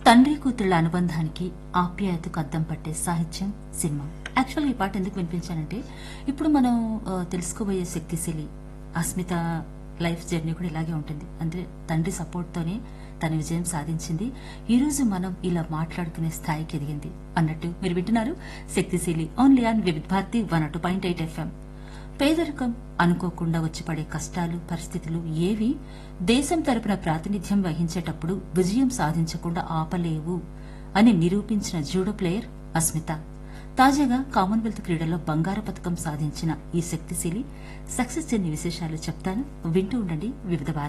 తండ్రి కూతుళ్ల అనుబంధానికి ఆప్యాయతకు అద్దం పట్టే సాహిత్యం సినిమా యాక్చువల్గా ఈ పాట ఎందుకు వినిపించానంటే ఇప్పుడు మనం ఆ, తెలుసుకోబోయే శక్తిశీలి అస్మిత లైఫ్ జర్నీ కూడా ఇలాగే ఉంటుంది అంటే తండ్రి సపోర్ట్ తోనే తన విజయం సాధించింది ఈ రోజు మనం ఇలా మాట్లాడుకునే స్థాయికి ఎదిగింది అన్నట్టు మీరు వింటున్నారు Shaktishali only on Vividh Bharati one two point eight FM పేదరికం అనుకోకుండా వచ్చి పడే కష్టాలు పరిస్థితులు ఏవి దేశం తరపున ప్రాతినిధ్యం వహించేటప్పుడు విజయం సాధించకుండా ఆపలేవు అని నిరూపించిన జూడో ప్లేయర్ అస్మిత తాజాగా కామన్వెల్త్ క్రీడల్లో బంగారు పథకం సాధించిన ఈ శక్తిశీలి సక్సెస్ చెంది విశేషాలు చెప్తాను వింటూ ఉండండి వివిధ భారతి